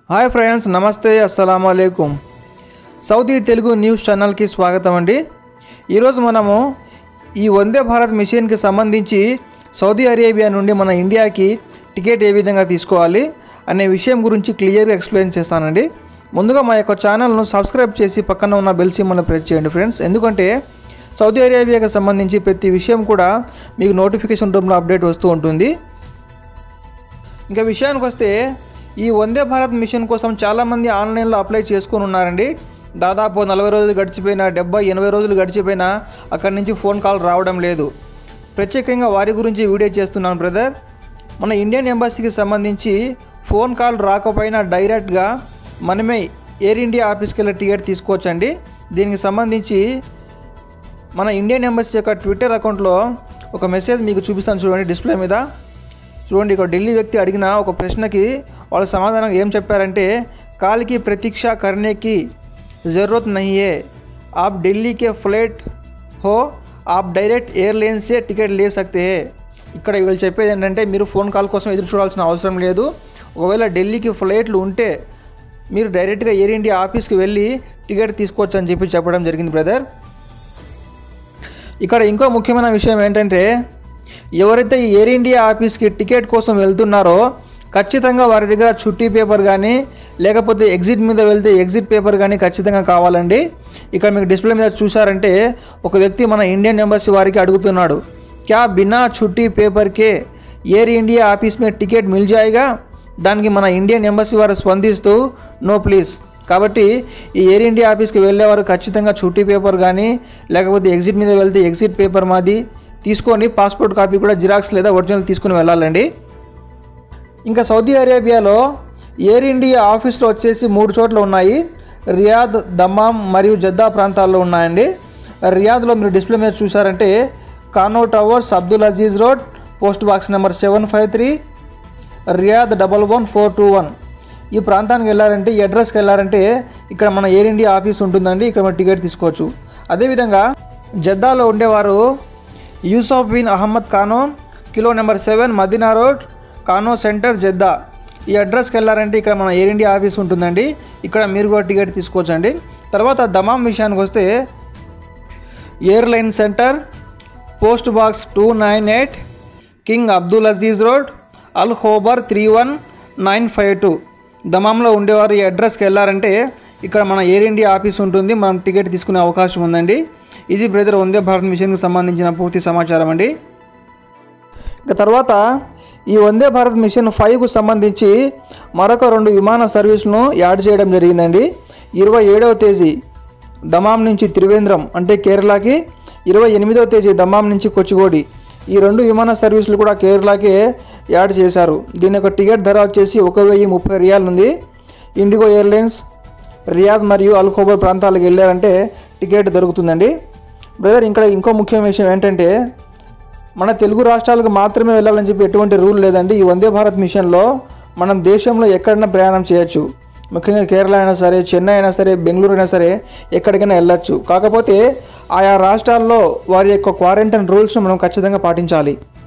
hi friends నమస్తే అస్సలం అయికం సౌదీ తెలుగు న్యూస్ ఛానల్కి స్వాగతం అండి ఈరోజు మనము ఈ వందే భారత్ మిషన్కి సంబంధించి సౌదీ అరేబియా నుండి మన ఇండియాకి టికెట్ ఏ విధంగా తీసుకోవాలి అనే విషయం గురించి క్లియర్గా ఎక్స్ప్లెయిన్ చేస్తానండి ముందుగా మా యొక్క ఛానల్ను సబ్స్క్రైబ్ చేసి పక్కన ఉన్న బెల్ సింబల్ని ప్రెస్ చేయండి ఫ్రెండ్స్ ఎందుకంటే సౌదీ అరేబియాకి సంబంధించి ప్రతి విషయం కూడా మీకు నోటిఫికేషన్ రూపంలో అప్డేట్ వస్తూ ఉంటుంది ఇంకా విషయానికి వస్తే ఈ వందే భారత్ మిషన్ కోసం చాలామంది ఆన్లైన్లో అప్లై చేసుకొని ఉన్నారండి దాదాపు నలభై రోజులు గడిచిపోయినా డెబ్బై ఎనభై రోజులు గడిచిపోయినా అక్కడి నుంచి ఫోన్ కాల్ రావడం లేదు ప్రత్యేకంగా వారి గురించి వీడియో చేస్తున్నాను బ్రదర్ మన ఇండియన్ ఎంబసీకి సంబంధించి ఫోన్ కాల్ రాకపోయినా డైరెక్ట్గా మనమే ఎయిర్ ఇండియా ఆఫీస్కి వెళ్ళి టికెట్ తీసుకోవచ్చండి దీనికి సంబంధించి మన ఇండియన్ ఎంబసీ యొక్క ట్విట్టర్ అకౌంట్లో ఒక మెసేజ్ మీకు చూపిస్తాను చూడండి డిస్ప్లే మీద చూడండి ఇక్కడ ఢిల్లీ వ్యక్తి అడిగిన ఒక ప్రశ్నకి వాళ్ళ సమాధానం ఏం చెప్పారంటే కాల్ की प्रतीक्षा करने की ज़रूरत नहीं है आप दिल्ली के फ्लाइट हो आप డైరెక్ట్ ఎయిర్లైన్స్ సే టికెట్ లే సక్తే హే ఇక్కడ వీళ్ళు చెప్పేది ఏంటంటే మీరు ఫోన్ కాల్ కోసం ఎదురు చూడాల్సిన అవసరం లేదు ఒకవేళ ఢిల్లీకి ఫ్లైట్లు ఉంటే మీరు డైరెక్ట్గా ఎయిర్ ఇండియా ఆఫీస్కి వెళ్ళి టికెట్ తీసుకోవచ్చు అని చెప్పి చెప్పడం జరిగింది బ్రదర్ ఇక్కడ ఇంకో ముఖ్యమైన విషయం ఏంటంటే ఎవరైతే ఈ ఎయిర్ ఇండియా ఆఫీస్కి టికెట్ కోసం వెళ్తున్నారో ఖచ్చితంగా వారి దగ్గర చుట్టి పేపర్ కానీ లేకపోతే ఎగ్జిట్ మీద వెళ్తే ఎగ్జిట్ పేపర్ కానీ ఖచ్చితంగా కావాలండి ఇక్కడ మీకు డిస్ప్లే మీద చూసారంటే ఒక వ్యక్తి మన ఇండియన్ ఎంబసీ వారికి అడుగుతున్నాడు క్యా బినా చుట్టి పేపర్కే ఎయిర్ ఇండియా ఆఫీస్ మీద టికెట్ మిల్ జాయిగా దానికి మన ఇండియన్ ఎంబసీ వారు స్పందిస్తూ నో ప్లీజ్ కాబట్టి ఈ ఎయిర్ ఇండియా ఆఫీస్కి వెళ్ళేవారు ఖచ్చితంగా చుట్టి పేపర్ కానీ లేకపోతే ఎగ్జిట్ మీద వెళ్తే ఎగ్జిట్ పేపర్ మాది తీసుకొని పాస్పోర్ట్ కాపీ కూడా జిరాక్స్ లేదా ఒరిజినల్ తీసుకుని వెళ్ళాలండి ఇంకా సౌదీ అరేబియాలో ఎయిర్ ఇండియా ఆఫీసులు వచ్చేసి మూడు చోట్ల ఉన్నాయి రియాద్ దమ్మాం మరియు జద్దా ప్రాంతాల్లో ఉన్నాయండి రియాద్లో మీరు డిస్ప్లే మీద చూసారంటే Kanoo towers Abdul Aziz road post box number seven five three Riyadh double one four two one ఈ ప్రాంతానికి వెళ్ళారంటే ఈ అడ్రస్కి వెళ్ళారంటే ఇక్కడ మన ఎయిర్ ఇండియా ఆఫీస్ ఉంటుందండి ఇక్కడ మన టికెట్ తీసుకోవచ్చు అదేవిధంగా జద్దాలో ఉండేవారు Yusuf bin Ahmed Kanoo kilo number seven Madina road Kanoo centre Jeddah ఈ అడ్రస్కి వెళ్ళారంటే ఇక్కడ మన ఎయిర్ ఇండియా ఆఫీస్ ఉంటుందండి ఇక్కడ మీరు కూడా టికెట్ తీసుకోవచ్చండి తర్వాత దమాం విషయానికి వస్తే airline centre post box two nine eight King Abdul Aziz road Al Khobar three one nine five two దమాంలో ఉండేవారు ఈ అడ్రస్కి వెళ్ళారంటే ఇక్కడ మన ఎయిర్ ఇండియా ఆఫీస్ ఉంటుంది మనం టికెట్ తీసుకునే అవకాశం ఉందండి ఇది బ్రదర్ వందే భారత్ మిషన్కి సంబంధించిన పూర్తి సమాచారం అండి ఇక తర్వాత ఈ వందే భారత్ మిషన్ ఫైవ్కు సంబంధించి మరొక రెండు విమాన సర్వీసులను యాడ్ చేయడం జరిగిందండి ఇరవై ఏడవ తేదీ దమాం నుంచి త్రివేంద్రం అంటే కేరళకి ఇరవై ఎనిమిదవ తేదీ దమాం నుంచి కొచ్చిగోడి ఈ రెండు విమాన సర్వీసులు కూడా కేరళకే యాడ్ చేశారు దీని యొక్క టికెట్ ధర వచ్చేసి ఒక వెయ్యి ముప్పై రియాల్ ఉంది ఇండిగో ఎయిర్లైన్స్ రియాద్ మరియు అల్కోబర్ ప్రాంతాలకు వెళ్ళారంటే టికెట్ దొరుకుతుందండి బ్రదర్ ఇక్కడ ఇంకో ముఖ్యమైన విషయం ఏంటంటే మన తెలుగు రాష్ట్రాలకు మాత్రమే వెళ్ళాలని చెప్పి ఎటువంటి రూల్ లేదండి ఈ వందే భారత్ మిషన్లో మనం దేశంలో ఎక్కడైనా ప్రయాణం చేయొచ్చు ముఖ్యంగా కేరళ అయినా సరే చెన్నై అయినా సరే బెంగళూరు అయినా సరే ఎక్కడికైనా వెళ్ళొచ్చు కాకపోతే ఆయా రాష్ట్రాల్లో వారి యొక్క క్వారంటైన్ రూల్స్ను మనం ఖచ్చితంగా పాటించాలి